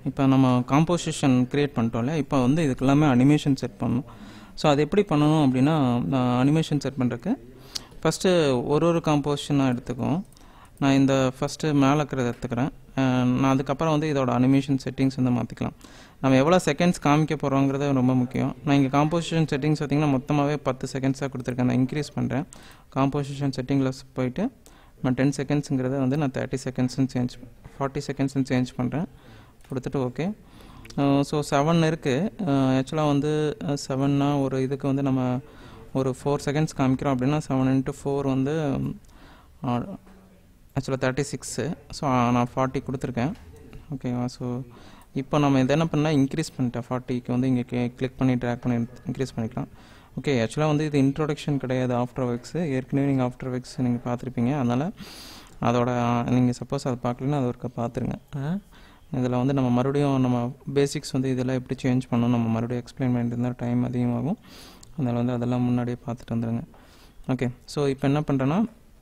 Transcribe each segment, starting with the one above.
இப்போ நம்ம composition create பண்ணிட்டோம்ல இப்போ வந்து இதுக்கு எல்லாமே அனிமேஷன் செட் பண்ணணும் ஸோ அது எப்படி பண்ணணும் அப்படின்னா அனிமேஷன் செட் பண்ணுறதுக்கு ஃபஸ்ட்டு ஒரு ஒரு காம்போசிஷனாக எடுத்துக்குவோம் நான் இந்த ஃபஸ்ட்டு மேலே இருக்கிறத எடுத்துக்கிறேன் அஹ் நான் அதுக்கப்புறம் வந்து இதோட அனிமேஷன் செட்டிங்ஸ் வந்து மாற்றிக்கலாம் நம்ம எவ்வளோ செகண்ட்ஸ் காமிக்க போகிறோங்கிறது ரொம்ப முக்கியம் நான் இங்கே காம்போசிஷன் செட்டிங்ஸ் பார்த்திங்கன்னா மொத்தமாகவே பத்து செகண்ட்ஸாக கொடுத்துருக்கேன் நான் இன்க்ரீஸ் பண்ணுறேன் காம்போசிஷன் செட்டிங்கில் போயிட்டு நான் டென் செகண்ட்ஸுங்கிறத வந்து நான் தேர்ட்டி செகண்ட்ஸ்னு சேஞ்ச் ஃபார்ட்டி செகண்ட்ஸ்னு சேஞ்ச் பண்ணுறேன் கொடுத்துட்டு ஓகே ஸோ செவன் இருக்குது ஆக்சுவலாக வந்து செவன்னா ஒரு இதுக்கு வந்து நம்ம ஒரு ஃபோர் செகண்ட்ஸ் காமிக்கிறோம் அப்படின்னா செவன் இன்ட்டு ஃபோர் வந்து ஆக்சுவலாக தேர்ட்டி சிக்ஸு ஸோ நான் ஃபார்ட்டி கொடுத்துருக்கேன் ஓகேவா ஸோ இப்போ நம்ம இதை என்ன பண்ணால் இன்க்ரீஸ் பண்ணிட்டேன் ஃபார்ட்டிக்கு வந்து இங்கே கிளிக் பண்ணி ட்ராக் பண்ணி இன்க்ரீஸ் பண்ணிக்கலாம் ஓகே ஆக்சுவலாக வந்து இது இன்ட்ரோடக்ஷன் கிடையாது ஆஃப்டர் ஒர்க்ஸு ஏற்கனவே நீங்கள் ஆஃப்டர் ஒர்க்ஸ் நீங்கள் பார்த்துருப்பீங்க அதனால் அதோட நீங்கள் சப்போஸ் அதை பார்க்கலன்னா அது ஒருக்க பார்த்துருங்க இதில் வந்து நம்ம மறுபடியும் நம்ம பேசிக்ஸ் வந்து இதெல்லாம் எப்படி சேஞ்ச் பண்ணணும் நம்ம மறுபடியும் எக்ஸ்பிளைன் பண்ணிட்டு இருந்தால் டைம் அதிகமாகும் அதனால் வந்து அதெல்லாம் முன்னாடியே பார்த்துட்டு வந்துடுங்க ஓகே ஸோ இப்போ என்ன பண்ணுறேன்னா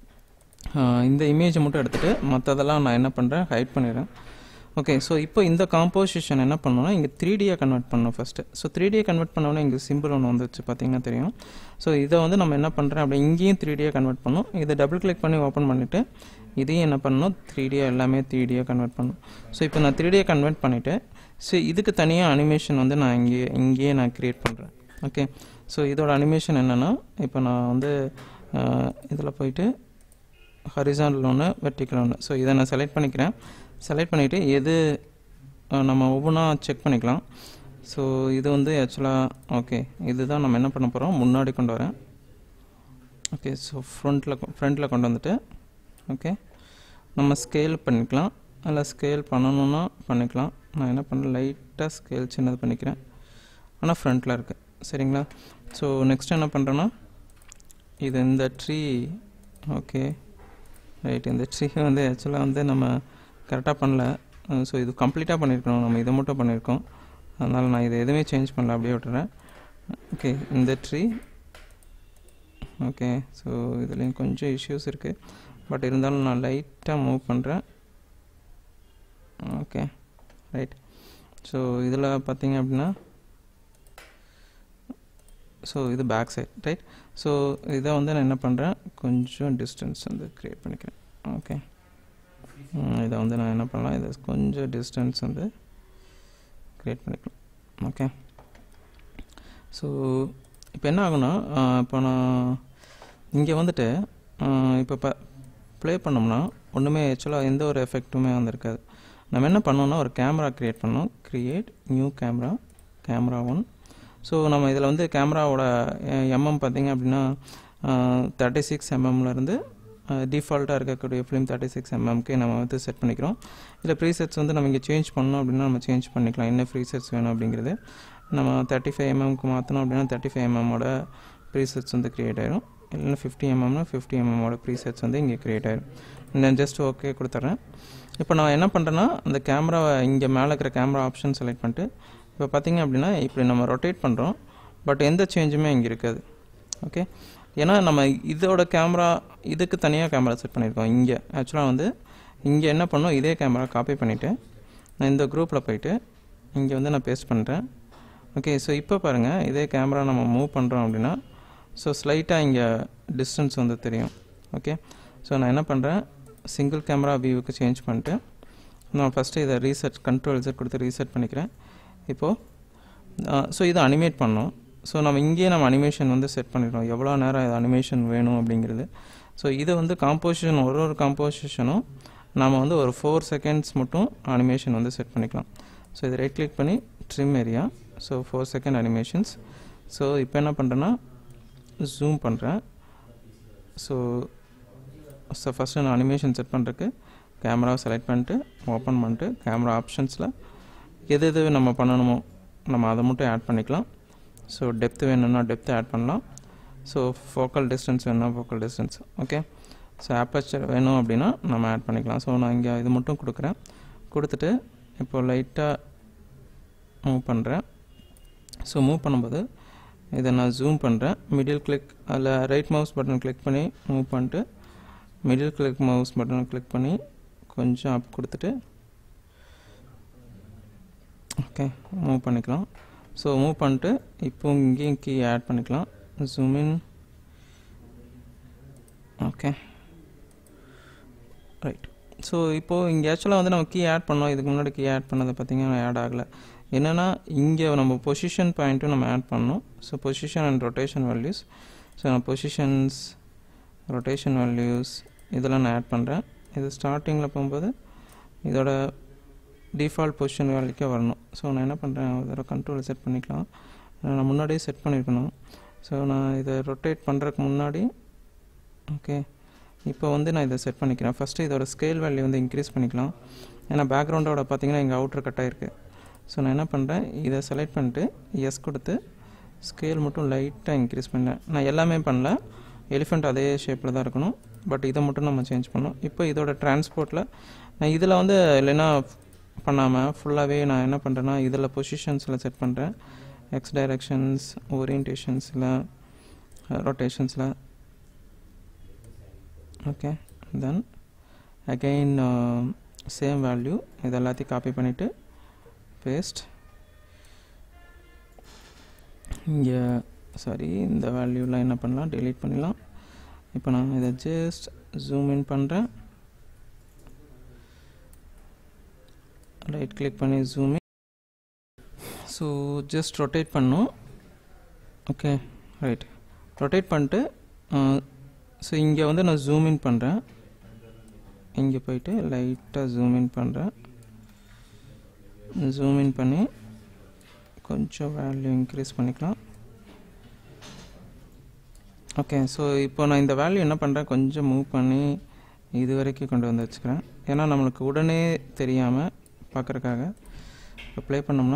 இந்த இமேஜை மட்டும் எடுத்துகிட்டு மற்றதெல்லாம் நான் என்ன பண்ணுறேன் ஹைட் பண்ணிடுறேன் ஓகே ஸோ இப்போ இந்த காம்போசிஷன் என்ன பண்ணணும்னா இங்கே த்ரீ டியை கன்வெர்ட் பண்ணணும் ஃபஸ்ட்டு ஸோ த்ரீ டியை கன்வெர்ட் பண்ணோன்னே இங்கே சிம்பிள் ஒன்று வந்துச்சு பார்த்தீங்கன்னா தெரியும் ஸோ இதை வந்து நம்ம என்ன பண்ணுறேன் அப்படி இங்கேயும் த்ரீ டியை கன்வெர்ட் பண்ணணும் இதை டபுள் கிளிக் பண்ணி ஓப்பன் பண்ணிவிட்டு இதையும் என்ன பண்ணணும் த்ரீ டியை எல்லாமே த்ரீ டியை கன்வெர்ட் பண்ணணும் ஸோ இப்போ நான் த்ரீ டியை கன்வெர்ட் பண்ணிவிட்டு ஸோ இதுக்கு தனியாக அனிமேஷன் வந்து நான் இங்கே இங்கேயே நான் க்ரியேட் பண்ணுறேன் ஓகே ஸோ இதோட அனிமேஷன் என்னென்னா இப்போ நான் வந்து இதில் போயிட்டு ஹரிசாண்டல் ஒன்று வெர்டிக்கல் ஒன்று ஸோ இதை நான் செலக்ட் பண்ணிக்கிறேன் செலக்ட் பண்ணிவிட்டு எது நம்ம ஒவ்வொன்றா செக் பண்ணிக்கலாம் ஸோ இது வந்து ஆக்சுவலாக ஓகே இதுதான் நம்ம என்ன பண்ண போகிறோம் முன்னாடி கொண்டு வரேன் ஓகே ஸோ ஃப்ரண்ட்டில் ஃப்ரண்ட்டில் கொண்டு வந்துட்டு ஓகே நம்ம ஸ்கேல் பண்ணிக்கலாம் அதில் ஸ்கேல் பண்ணணுன்னா பண்ணிக்கலாம் நான் என்ன பண்ணுறேன் லைட்டாக ஸ்கேல் சின்னது பண்ணிக்கிறேன் ஆனால் ஃப்ரண்ட்டில் இருக்குது சரிங்களா ஸோ நெக்ஸ்ட் என்ன பண்ணுறேன்னா இது இந்த ட்ரீ ஓகே ரைட் இந்த ட்ரீ வந்து ஆக்சுவலாக வந்து நம்ம கரெக்டாக பண்ணல ஸோ இது கம்ப்ளீட்டாக பண்ணியிருக்கணும் நம்ம இதை மட்டும் பண்ணியிருக்கோம் அதனால் நான் இதை எதுவுமே சேஞ்ச் பண்ணல அப்படியே விட்டுறேன் ஓகே இந்த ட்ரீ ஓகே ஸோ இதுலேயும் கொஞ்சம் இஷ்யூஸ் இருக்குது பட் இருந்தாலும் நான் லைட்டாக மூவ் பண்ணுறேன் ஓகே ரைட் ஸோ இதில் பார்த்தீங்க அப்படின்னா ஸோ இது பேக் சைட் ரைட் ஸோ இதை வந்து நான் என்ன பண்ணுறேன் கொஞ்சம் டிஸ்டன்ஸ் வந்து க்ரியேட் பண்ணிக்கிறேன் ஓகே இதை வந்து நான் என்ன பண்ணலாம் இதை கொஞ்சம் டிஸ்டன்ஸ் வந்து க்ரியேட் பண்ணிக்கலாம் ஓகே ஸோ இப்போ என்ன ஆகுனா இப்போ நான் இங்கே வந்துட்டு இப்போ ப ப்ளே பண்ணோம்னா ஒன்றுமே ஆக்சுவலாக எந்த ஒரு எஃபெக்ட்டுமே வந்திருக்காது நம்ம என்ன பண்ணோம்னா ஒரு கேமரா க்ரியேட் பண்ணோம் create new camera camera one so நம்ம இதில் வந்து கேமராவோட எம்எம் பார்த்திங்க அப்படின்னா தேர்ட்டி சிக்ஸ் எம்எம்லேருந்து டிஃபால்ட்டாக இருக்கக்கூடிய ஃபிலிம் தேர்ட்டி சிக்ஸ் எம்எம்க்கு நம்ம வந்து செட் பண்ணிக்கிறோம் இதில் ப்ரீசெட்ஸ் வந்து நம்ம இங்கே சேஞ்ச் பண்ணோம் அப்படின்னா நம்ம சேஞ்ச் பண்ணிக்கலாம் என்ன ப்ரீசெட்ஸ் வேணும் அப்படிங்கிறது நம்ம தேர்ட்டி ஃபைவ் எம்எம்க்கு மாற்றணும் அப்படின்னா தேர்ட்டி ஃபைவ் எம்எம்மோட ப்ரீசெட்ஸ் வந்து க்ரியேட் ஆயிரும் இல்லைன்னா ஃபிஃப்டி எம்எம்னா ஃபிஃப்டி எம்எம்மோட ப்ரீசெட்ஸ் வந்து இங்கே க்ரியேட் ஆயிரும் நான் ஜஸ்ட் ஓகே கொடுத்துட்றேன் இப்போ நான் என்ன பண்ணுறேன்னா அந்த கேமராவை இங்கே மேலே இருக்கிற கேமரா ஆப்ஷன் செலக்ட் பண்ணிட்டு இப்போ பார்த்திங்க அப்படின்னா இப்படி நம்ம ரொட்டேட் பண்ணுறோம் பட் எந்த சேஞ்சுமே இங்கே இருக்காது ஓகே ஏன்னா நம்ம இதோட கேமரா இதுக்கு தனியாக கேமரா செட் பண்ணியிருக்கோம் இங்கே ஆக்சுவலாக வந்து இங்கே என்ன பண்ணோம் இதே கேமரா காப்பி பண்ணிவிட்டு நான் இந்த குரூப்பில் போயிட்டு இங்கே வந்து நான் பேஸ்ட் பண்ணுறேன் ஓகே ஸோ இப்போ பாருங்கள் இதே கேமரா நம்ம மூவ் பண்ணுறோம் அப்படின்னா ஸோ ஸ்லைட்டாக இங்கே டிஸ்டன்ஸ் வந்து தெரியும் ஓகே ஸோ நான் என்ன பண்ணுறேன் சிங்கிள் கேமரா வியூவுக்கு சேஞ்ச் பண்ணிட்டு நான் ஃபஸ்ட்டு இதை ரீசெட் கண்ட்ரோல் இசட் கொடுத்து ரீசெட் பண்ணிக்கிறேன் இப்போது ஸோ இதை அனிமேட் பண்ணோம் ஸோ நம்ம இங்கேயே நம்ம அனிமேஷன் வந்து செட் பண்ணிடுறோம் எவ்வளோ நேரம் இது அனிமேஷன் வேணும் அப்படிங்கிறது ஸோ இது வந்து காம்போசிஷன் ஒரு ஒரு காம்போசிஷனும் நாம் வந்து ஒரு ஃபோர் செகண்ட்ஸ் மட்டும் அனிமேஷன் வந்து செட் பண்ணிக்கலாம் ஸோ இதை ரைட் கிளிக் பண்ணி trim area so four second animations so இப்போ என்ன பண்ணுறேன்னா ஜூம் பண்ணுறேன் ஸோ ஸோ ஃபஸ்ட்டு நான் அனிமேஷன் செட் பண்ணுறதுக்கு கேமராவை செலக்ட் பண்ணிட்டு ஓப்பன் பண்ணிட்டு கேமரா ஆப்ஷன்ஸில் எது எது நம்ம பண்ணணுமோ நம்ம அதை மட்டும் ஆட் பண்ணிக்கலாம் ஸோ டெப்த் வேணும்னா டெப்த் ஆட் பண்ணலாம் ஸோ ஃபோக்கல் டிஸ்டன்ஸ் வேணும்னா focal distance okay so aperture வேணும் அப்படின்னா நம்ம ஆட் பண்ணிக்கலாம் ஸோ நான் இங்கே இது மட்டும் கொடுக்குறேன் கொடுத்துட்டு இப்போ லைட்டாக மூவ் பண்ணுறேன் ஸோ மூவ் பண்ணும்போது இதை நான் ஜூம் பண்ணுறேன் மிடில் கிளிக் அதில் ரைட் மவுஸ் பட்டன் கிளிக் பண்ணி மூவ் பண்ணிட்டு மிடில் கிளிக் மவுஸ் பட்டனை கிளிக் பண்ணி கொஞ்சம் அப் கொடுத்துட்டு ஓகே மூவ் பண்ணிக்கலாம் ஸோ மூவ் பண்ணிட்டு இப்போ இங்கேயும் கீ ஆட் பண்ணிக்கலாம் zoom in okay right so இப்போது இங்கே ஆக்சுவலாக வந்து நம்ம கீ ஆட் பண்ணோம் இதுக்கு முன்னாடி கீ ஆட் பண்ணதை பார்த்தீங்கன்னா ஆட் ஆகலை என்னென்னா இங்கே நம்ம பொசிஷன் பாயிண்ட்டும் நம்ம ஆட் பண்ணோம் so position and rotation values so நான் பொசிஷன்ஸ் ரொட்டேஷன் வேல்யூஸ் இதெல்லாம் நான் ஆட் பண்ணுறேன் இது ஸ்டார்டிங்கில் போகும்போது இதோட டிஃபால்ட் பொசிஷன் வேல்யூக்கே வரணும் ஸோ நான் என்ன பண்ணுறேன் ஒரு தடவை கண்ட்ரோல் செட் பண்ணிக்கலாம் நான் முன்னாடியே செட் பண்ணியிருக்கணும் ஸோ நான் இதை ரொட்டேட் பண்ணுறதுக்கு முன்னாடி ஓகே இப்போ வந்து நான் இதை செட் பண்ணிக்கிறேன் ஃபஸ்ட்டு இதோட ஸ்கேல் வேல்யூ வந்து இன்க்ரீஸ் பண்ணிக்கலாம் ஏன்னா பேக்ரவுண்டோட பார்த்தீங்கன்னா இங்கே அவுட்ரு கட் ஆயிருக்கு ஸோ நான் என்ன பண்ணுறேன் இதை செலக்ட் பண்ணிட்டு எஸ் கொடுத்து ஸ்கேல் மட்டும் லைட்டாக இன்க்ரீஸ் பண்ணேன் நான் எல்லாமே பண்ணல எலிஃபெண்ட் அதே ஷேப்பில் தான் இருக்கணும் பட் இதை மட்டும் நம்ம சேஞ்ச் பண்ணோம் இப்போ இதோட டிரான்ஸ்போர்ட்டில் நான் இதில் வந்து இல்லைன்னா பண்ணாமல் ஃபுல்லாகவே நான் என்ன பண்ணுறேன்னா இதில் பொசிஷன்ஸில் செட் பண்ணுறேன் எக்ஸ் டைரக்ஷன்ஸ் ஓரியன்டேஷன்ஸில் ரொட்டேஷன்ஸில் okay then again same value இது எல்லாத்தையும் காப்பி பண்ணிவிட்டு பேஸ்ட் இங்கே சாரி இந்த வேல்யூலாம் என்ன பண்ணலாம் delete பண்ணிடலாம் இப்போ நான் இதை ஜஸ்ட் ஜூம் இன் பண்ணுறேன் ரைட் கிளிக் பண்ணி zoom in so just rotate பண்ணும் ஓகே ரைட் ரொட்டேட் பண்ணிட்டு ஸோ இங்கே வந்து நான் ஜூம் இன் பண்ணுறேன் இங்கே போயிட்டு லைட்டாக ஜூம் இன் பண்ணுறேன் ஜூம் இன் பண்ணி கொஞ்சம் வேல்யூ இன்க்ரீஸ் பண்ணிக்கலாம் ஓகே ஸோ இப்போ நான் இந்த வேல்யூ என்ன பண்ணுறேன் கொஞ்சம் மூவ் பண்ணி இது வரைக்கும் கொண்டு வந்து வச்சுக்கிறேன் ஏன்னா நம்மளுக்கு உடனே தெரியாமல் பார்க்குறக்காக இப்போ ப்ளே பண்ணோம்னா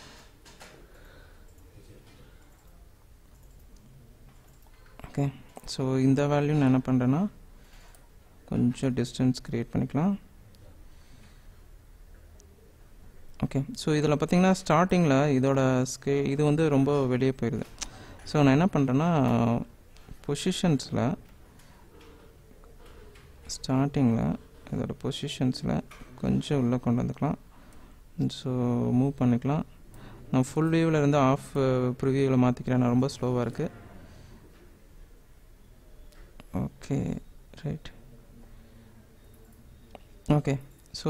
ஓகே ஸோ இந்த வேல்யூ நான் என்ன பண்ணுறேன்னா கொஞ்சம் டிஸ்டன்ஸ் க்ரியேட் பண்ணிக்கலாம் ஓகே ஸோ இதில் பார்த்தீங்கன்னா ஸ்டார்டிங்கில் இதோட ஸ்கே இது வந்து ரொம்ப வெளியே போயிடுது ஸோ நான் என்ன பண்ணுறேன்னா பொசிஷன்ஸில் ஸ்டார்டிங்கில் இதோட பொசிஷன்ஸில் கொஞ்சம் உள்ளே கொண்டு வந்துக்கலாம் ஸோ மூவ் பண்ணிக்கலாம் நான் ஃபுல் வியூவில் இருந்து ஆஃப் ப்ரிவியூவில் மாற்றிக்கிறேன் நான் ரொம்ப ஸ்லோவாக இருக்குது ஓகே ரைட் ஓகே ஸோ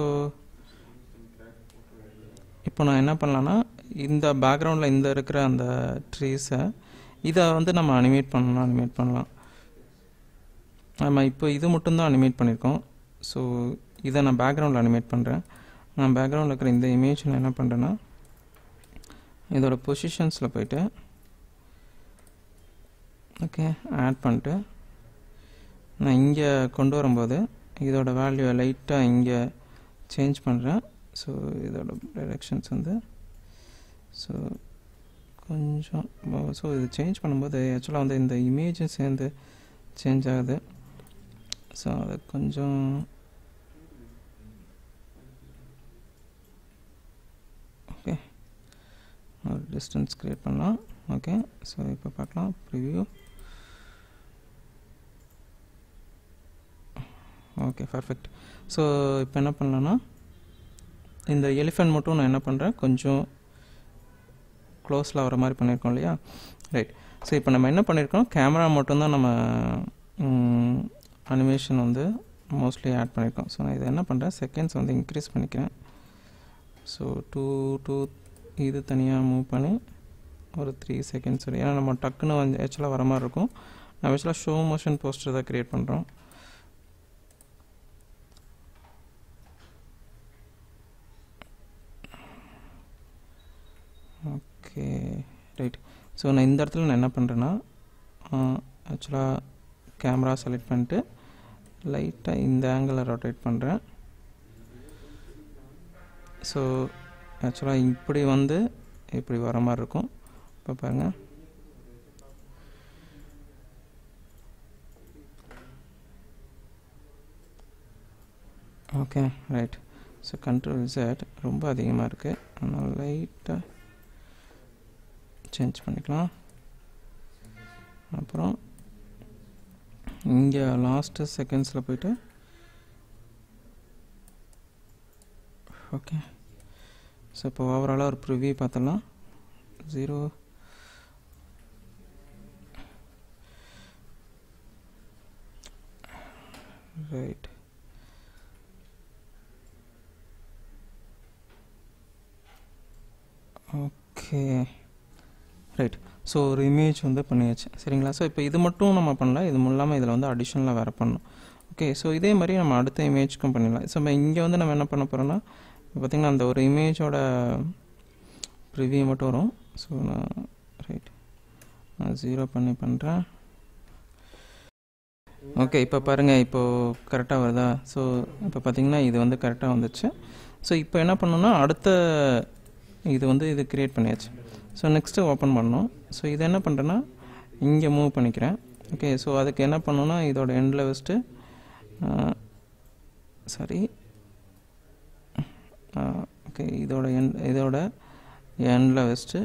இப்போ நான் என்ன பண்ணலான்னா இந்த பேக்ரவுண்டில் இந்த இருக்கிற அந்த ட்ரீஸை இதை வந்து நம்ம அனிமேட் பண்ணலாம் அனிமேட் பண்ணலாம் நம்ம இப்போ இது மட்டும்தான் அனிமேட் பண்ணியிருக்கோம் ஸோ இதை நான் பேக்ரவுண்டில் அனிமேட் பண்ணுறேன் நான் பேக்ரவுண்டில் இருக்கிற இந்த இமேஜ் நான் என்ன பண்ணுறேன்னா இதோட பொசிஷன்ஸில் போயிட்டு ஓகே ஆட் பண்ணிட்டு நான் இங்கே கொண்டு வரும்போது இதோட வேல்யூவை லைட்டாக இங்கே சேஞ்ச் பண்ணுறேன் ஸோ இதோட டைரெக்ஷன்ஸ் வந்து ஸோ கொஞ்சம் ஸோ இது சேஞ்ச் பண்ணும்போது ஆக்சுவலாக வந்து இந்த இமேஜும் சேர்ந்து சேஞ்ச் ஆகுது ஸோ அது கொஞ்சம் ஓகே ஒரு டிஸ்டன்ஸ் க்ரியேட் பண்ணலாம் ஓகே ஸோ இப்போ பார்க்கலாம் ப்ரிவ்யூ ஓகே பர்ஃபெக்ட் ஸோ இப்போ என்ன பண்ணலான்னா இந்த எலிஃபெண்ட் மட்டும் நான் என்ன பண்ணுறேன் கொஞ்சம் க்ளோஸில் வர மாதிரி பண்ணியிருக்கோம் இல்லையா ரைட் ஸோ இப்போ நம்ம என்ன பண்ணியிருக்கோம் கேமரா மட்டும்தான் நம்ம அனிமேஷன் வந்து மோஸ்ட்லி ஆட் பண்ணியிருக்கோம் ஸோ நான் இதை என்ன பண்ணுறேன் செகண்ட்ஸ் வந்து இன்க்ரீஸ் பண்ணிக்கிறேன் ஸோ டூ டூ இது தனியாக மூவ் பண்ணி ஒரு த்ரீ செகண்ட்ஸ் ஏன்னா நம்ம டக்குன்னு வந்து ஆக்சுவலாக வர மாதிரி இருக்கும் நம்ம ஆக்சுவலாக ஷோ மோஷன் போஸ்டர் தான் க்ரியேட் பண்ணுறோம் ஓகே ரைட் ஸோ நான் இந்த இடத்துல நான் என்ன பண்ணுறேன்னா ஆக்சுவலாக கேமரா செலக்ட் பண்ணிட்டு லைட்டாக இந்த ஆங்கிளில் ரொட்டேட் பண்ணுறேன் ஸோ ஆக்சுவலாக இப்படி வந்து இப்படி வர மாதிரி இருக்கும் இப்போ பாருங்கள் okay right so control set ரொம்ப அதிகமாக இருக்குது அதனால் லைட்டாக சேஞ்ச் பண்ணிக்கலாம் அப்புறம் இங்கே லாஸ்ட்டு செகண்ட்ஸில் போயிட்டு ஓகே ஸோ இப்போ ஓவராலாக ஒரு ப்ரிவியூ பார்த்தலாம் zero right okay right so ஒரு இமேஜ் வந்து பண்ணியாச்சு சரிங்களா ஸோ இப்போ இது மட்டும் நம்ம பண்ணல இது இல்லாமல் இதில் வந்து அடிஷ்னலாக வேறு பண்ணணும் ஓகே ஸோ இதே மாதிரி நம்ம அடுத்த இமேஜ்க்கும் பண்ணிடலாம் ஸோ இங்கே வந்து நம்ம என்ன பண்ண போகிறோம்னா பார்த்திங்கன்னா அந்த ஒரு இமேஜோட ப்ரிவியூ மட்டும் வரும் ஸோ நான் ரைட் நான் ஜீரோ பண்ணி பண்ணுறேன் ஓகே இப்போ பாருங்கள் இப்போது கரெக்டாக வருதா ஸோ இப்போ பார்த்தீங்கன்னா இது வந்து கரெக்டாக வந்துச்சு ஸோ இப்போ என்ன பண்ணணும்னா அடுத்த இது வந்து இது க்ரியேட் பண்ணியாச்சு ஸோ நெக்ஸ்ட்டு ஓப்பன் பண்ணணும் ஸோ இதை என்ன பண்ணுறேன்னா இங்கே மூவ் பண்ணிக்கிறேன் ஓகே ஸோ அதுக்கு என்ன பண்ணணும்னா இதோட எண்டில் வச்சுட்டு சாரி ஓகே இதோட எண் இதோட எண்டில் வச்சுட்டு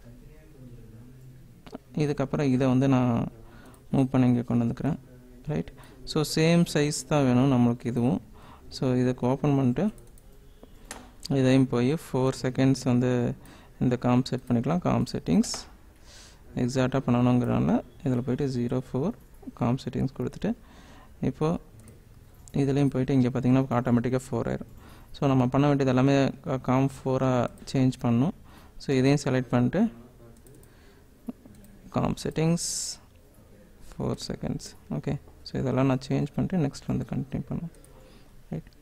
இதுக்கப்புறம் இதை வந்து நான் மூவ் பண்ணி இங்கே கொண்டு வந்துக்கிறேன் ரைட் ஸோ சேம் சைஸ் தான் வேணும் நம்மளுக்கு இதுவும் ஸோ இதுக்கு ஓப்பன் பண்ணிட்டு இதையும் போய் ஃபோர் செகண்ட்ஸ் வந்து இந்த காம் செட் பண்ணிக்கலாம் காம் செட்டிங்ஸ் எக்ஸாக்டாக பண்ணணுங்கிறனால இதில் போய்ட்டு ஜீரோ ஃபோர் காம் செட்டிங்ஸ் கொடுத்துட்டு இப்போது இதுலேயும் போயிட்டு இங்கே பார்த்தீங்கன்னா ஆட்டோமேட்டிக்காக ஃபோர் ஆயிரும் ஸோ நம்ம பண்ண வேண்டியது எல்லாமே காம் ஃபோராக சேஞ்ச் பண்ணணும் ஸோ இதையும் செலக்ட் பண்ணிட்டு cam settings four seconds okay so இதெல்லாம் நான் சேஞ்ச் பண்ணிட்டு நெக்ஸ்ட் வந்து கண்டினியூ பண்ணுவோம் ரைட்